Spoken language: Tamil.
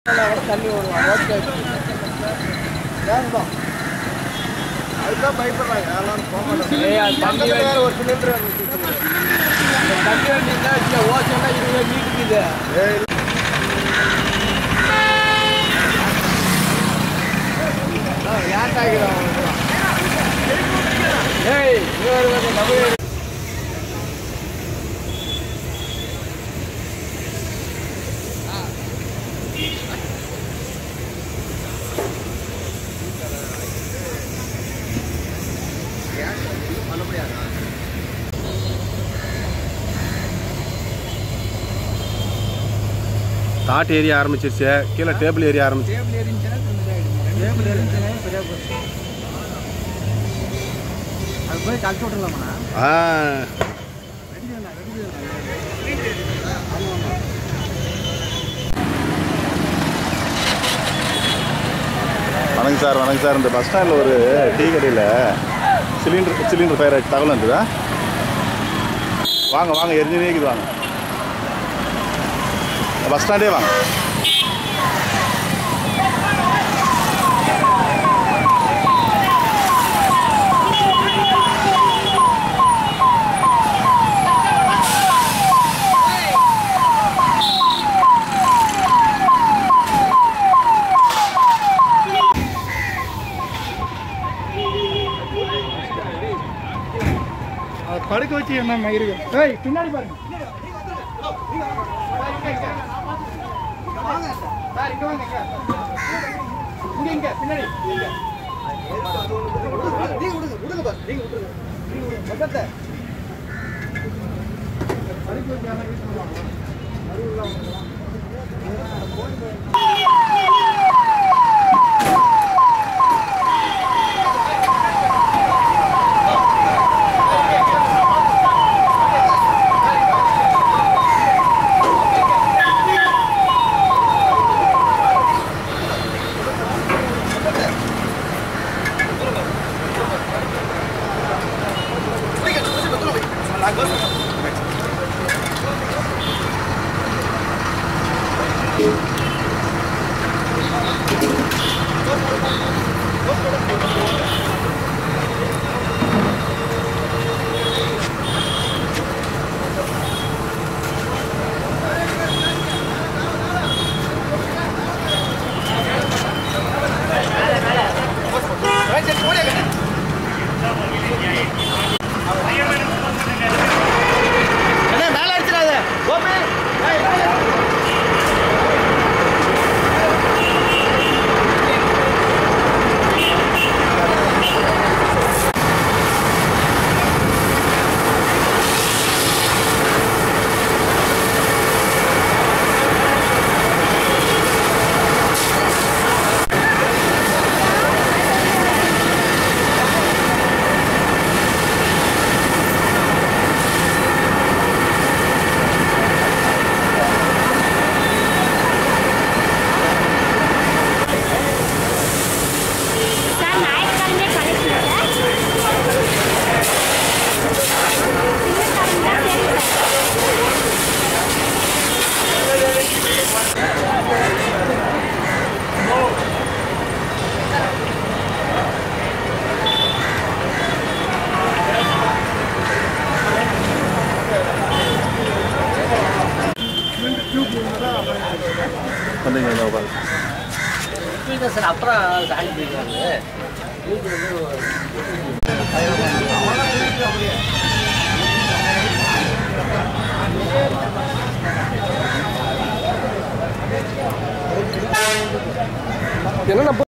தண்ணி ஓடுவான் ஓகே வேகம்தான் அதுதான் பயப்படுறாங்க யாரும் போக மாட்டாங்க பக்கத்துல வேற ஒரு சிலிண்டர் தண்ணி வண்டினா இல்லை ஓசைனா இருபது மீட்டுக்குது லேட் ஆகிடும் ஏய் இவர் தமிழ் தாட் ஏரிய ஆரம்பிச்சிருச்சு கீழே டேபிள் ஏரிய ஆரம்பிச்சு டேபிள் எரிஞ்சுன்னா டேபிள் எரிஞ்சுன்னா சரியா போச்சு அது போய் கழிச்சு விட்டுலாமா ஆ ரெடி தானே ரெடி தானே ஆமாம் ஆமாம் வணக்கம் சார் வணக்கம் சார் இந்த பஸ் ஸ்டாண்டில் ஒரு டீ கடையில் சிலிண்டர் சிலிண்டர் ஃபயர் ஆச்சு தகவல் இருந்ததா வாங்க வாங்க எரிஞ்சுனே இருக்குது வாங்க பஸ் ஸ்டாண்டே வாங்க அதை படுக்க வச்சு என்ன மயிருக்கு ஏய் பின்னாடி பாருங்க சார், இங்க வாங்க, இங்க. இங்க, இங்க, பின்னாடி, இங்க. நீங்க விடுங்க, விடுங்க பாரு, நீங்க விடுங்க. நீங்க விடுங்க, பக்கத்தை. படுக்க வச்சு யாரா use பண்ணுவாங்களா? அறிவு இல்லாம மேல அடிச்சிடாத ஓமே சார் ஞாயிற்றுக்கிழமை கழிச்சு வந்தீங்க இங்க உட்காரு. சார் அப்புறம் காலி போயிருக்காங்க என்னென்ன